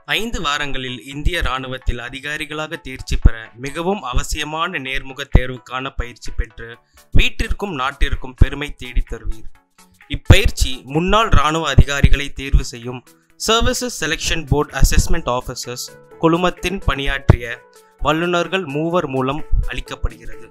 ஐந்து வாரங்களில் இந்திய ராணுவத்தில் அதிகாரிகளாக தேர்ச்சி பெற மிகவும் அவசியமான நேர்முக தேர்வுக்கான பயிற்சி பெற்று வீட்டிற்கும் நாட்டிற்கும் பெருமை தேடித் தருவீர் இப்பயிற்சி முன்னாள் ராணுவ அதிகாரிகளை தேர்வு செய்யும் services selection board assessment officers குழுமத்தின் பணியாற்றிய வல்லுநர்கள் மூவர் மூலம் அளிக்கப்படுகிறது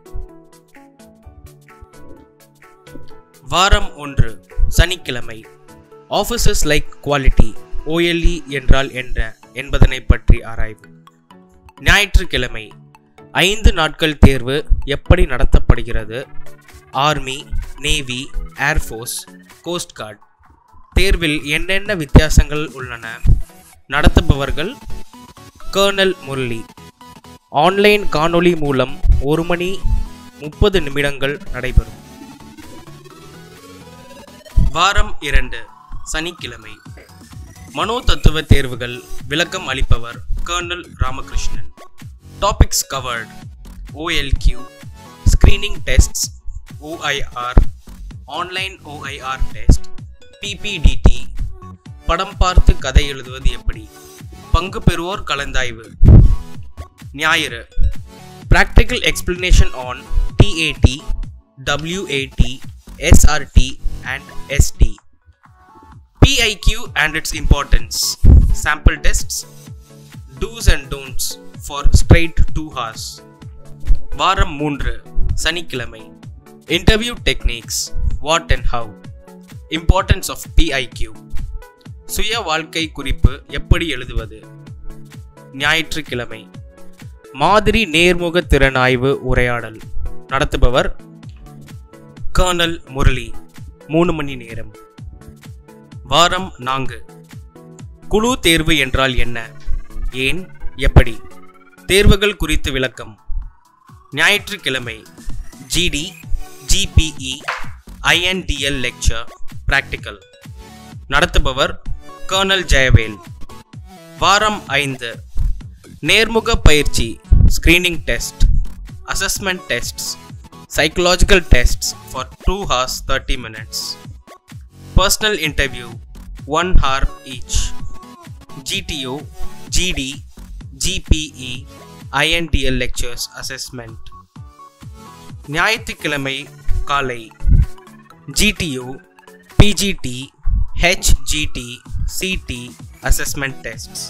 வாரம் ஒன்று சனிக்கிழமை ஆஃபீஸர்ஸ் லைக் குவாலிட்டி ஓஎல்இ என்றால் என்ன என்பதனை பற்றி ஆராய்வு ஞாயிற்றுக்கிழமை ஐந்து நாட்கள் தேர்வு எப்படி நடத்தப்படுகிறது army navy air force coast guard தேர்வில் என்னென்ன வித்தியாசங்கள் உள்ளன நடத்துபவர்கள் கர்னல் முரளி ஆன்லைன் காணொளி மூலம் ஒரு மணி முப்பது நிமிடங்கள் நடைபெறும் வாரம் இரண்டு சனிக்கிழமை மனோ தத்துவ தேர்வுகள் விளக்கம் அளிப்பவர் colonel Ramakrishnan topics covered OLQ screening tests OIR online OIR test PPDT படம் பார்த்து கதை எழுதுவது எப்படி பங்கு பெறுவோர் கலந்தாய்வு ஞாயிறு practical explanation on TAT WAT SRT and SD PIQ and its importance. Sample tests. Do's and don'ts for straight 2 hours. வாரம் மூன்று சனிக்கிழமை interview techniques what and how importance of PIQ சுய வாழ்க்கை குறிப்பு எப்படி எழுதுவது ஞாயிற்றுக்கிழமை மாதிரி நேர்முக திறனாய்வு உரையாடல் நடத்துபவர் கர்னல் முரளி மூணு மணி நேரம் வாரம் நான்கு குழு தேர்வு என்றால் என்ன ஏன் எப்படி தேர்வுகள் குறித்து விளக்கம் ஞாயிற்றுக்கிழமை GD GPE INDL lecture practical நடத்துபவர் கர்னல் ஜெயவேல் வாரம் ஐந்து நேர்முக பயிற்சி screening test assessment tests psychological tests for two hours thirty minutes personal interview 1 hour each gto gd gpe intl lectures assessment ஞாயிற்றுக்கிழமை காலை GTO PGT HGT CT assessment tests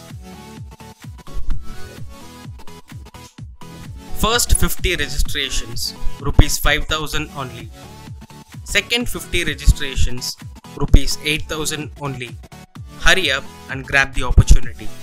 first 50 registrations rupees 5000 only second 50 registrations rupees 8000 only hurry up and grab the opportunity